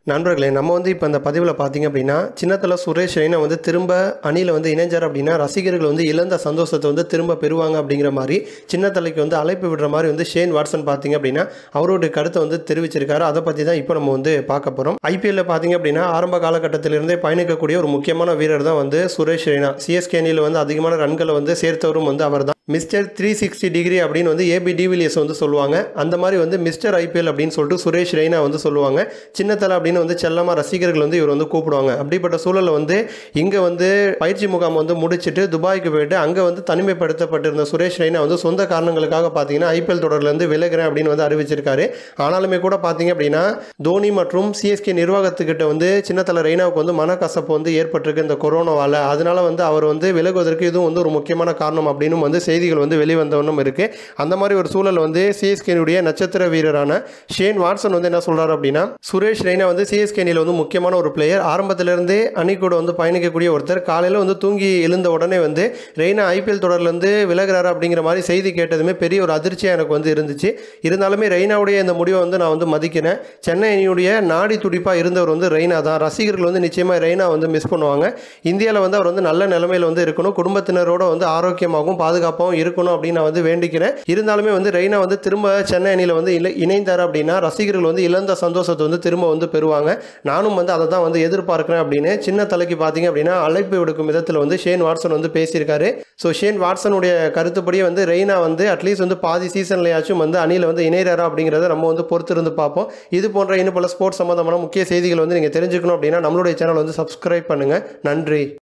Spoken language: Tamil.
நண்பர்களே நம்ம வந்து இப்போ இந்த பதிவில் பார்த்தீங்க அப்படின்னா சின்னத்தல சுரேஷ் ரெய்னா வந்து திரும்ப அணியில் வந்து இணைஞ்சார் அப்படின்னா ரசிகர்கள் வந்து இழந்த சந்தோஷத்தை வந்து திரும்ப பெறுவாங்க அப்படிங்கிற மாதிரி சின்னத்தலைக்கு வந்து அழைப்பு விடுற மாதிரி வந்து ஷேன் வாட்சன் பார்த்தீங்க அப்படின்னா அவருடைய கருத்தை வந்து தெரிவிச்சிருக்காரு அதை பற்றி தான் இப்போ நம்ம வந்து பார்க்க போகிறோம் ஐபிஎல்ல பார்த்தீங்க அப்படின்னா ஆரம்ப காலகட்டத்திலிருந்தே பயணிக்கக்கூடிய ஒரு முக்கியமான வீரர் தான் வந்து சுரேஷ் ரெய்னா சிஎஸ்கே அணியில் வந்து அதிகமான ரன்களை வந்து சேர்த்தவரும் வந்து அவர் தான் மிஸ்டர் த்ரீ சிக்ஸ்டி டிகிரி அப்படின்னு வந்து ஏபி டிவிலியர்ஸ் வந்து சொல்லுவாங்க அந்த மாதிரி வந்து மிஸ்டர் ஐபிஎல் அப்படின்னு சொல்லிட்டு சுரேஷ் ரெய்னா வந்து சொல்லுவாங்க சின்னத்தலை அப்படின்னு வந்து செல்லமாக ரசிகர்கள் வந்து இவர் வந்து கூப்பிடுவாங்க அப்படிப்பட்ட சூழலில் வந்து இங்கே வந்து பயிற்சி முகாம் வந்து முடிச்சுட்டு துபாய்க்கு போயிட்டு அங்கே வந்து தனிமைப்படுத்தப்பட்டிருந்த சுரேஷ் ரெய்னா வந்து சொந்த காரணங்களுக்காக பார்த்தீங்கன்னா ஐபிஎல் தொடர்லேருந்து விலகிறேன் அப்படின்னு வந்து அறிவிச்சிருக்காரு ஆனாலுமே கூட பார்த்தீங்க அப்படின்னா தோனி மற்றும் சிஎஸ்கே நிர்வாகத்துக்கிட்ட வந்து சின்னத்தலை ரெய்னாவுக்கு வந்து மனக்கசப்பு வந்து ஏற்பட்டிருக்கு இந்த கொரோனாவால் அதனால வந்து அவர் வந்து விலகுவதற்கு இதுவும் வந்து ஒரு முக்கியமான காரணம் அப்படின்னு வந்து செய்திகள் வந்து வெளிவந்தவண்ணும் இருக்கு அந்த மாதிரி ஒரு சூழல் வந்து சிஎஸ்கேனுடைய நட்சத்திர வீரரான ஷேன் வாட்சன் வந்து என்ன சொல்றாரு அப்படின்னா சுரேஷ் ரெய்னா வந்து சிஎஸ்கே அணியில் வந்து முக்கியமான ஒரு பிளேயர் ஆரம்பத்திலிருந்தே அணி கூட வந்து பயணிக்கக்கூடிய ஒருத்தர் காலையில் வந்து தூங்கி எழுந்த உடனே வந்து ரெய்னா ஐபிஎல் தொடர்லேருந்து விலகிறாரு அப்படிங்கிற மாதிரி செய்தி கேட்டதுமே பெரிய ஒரு அதிர்ச்சியாக எனக்கு வந்து இருந்துச்சு இருந்தாலுமே ரெய்னாவுடைய இந்த முடிவை வந்து நான் வந்து மதிக்கிறேன் சென்னை அணியுடைய நாடி துடிப்பாக இருந்தவர் வந்து ரெய்னா தான் ரசிகர்கள் வந்து நிச்சயமாக ரெய்னா வந்து மிஸ் பண்ணுவாங்க இந்தியாவில் வந்து அவர் வந்து நல்ல நிலைமையில் வந்து இருக்கணும் குடும்பத்தினரோட வந்து ஆரோக்கியமாகவும் பாதுகாப்பாகவும் இருக்கணும் அப்படின்னு நான் வந்து வேண்டிக்கிறேன் இருந்தாலுமே வந்து ரெய்னா வந்து திரும்ப சென்னை அணியில் வந்து இலை இணைந்தார் அப்படின்னா ரசிகர்கள் வந்து இழந்த சந்தோஷத்தை வந்து திரும்ப வந்து பெறுவாங்க நானும் வந்து அதை தான் வந்து எதிர்பார்க்குறேன் அப்படின்னு சின்ன தலைக்கு பார்த்தீங்க அப்படின்னா அழைப்பு விடுக்கும் விதத்தில் வந்து ஷேன் வாட்சன் வந்து பேசியிருக்காரு ஸோ ஷேன் வாட்சனுடைய கருத்துப்படியே வந்து ரெய்னா வந்து அட்லீஸ்ட் வந்து பாதி சீசன்லையாச்சும் வந்து அணியில் வந்து இணைகிறாரா அப்படிங்கிறத நம்ம வந்து பொறுத்திருந்து பார்ப்போம் இது போன்ற இன்னும் பல ஸ்போர்ட்ஸ் சம்மந்தமான முக்கிய செய்திகள் வந்து நீங்கள் தெரிஞ்சுக்கணும் அப்படின்னா நம்மளுடைய சேனல் வந்து சப்ஸ்கிரைப் பண்ணுங்கள் நன்றி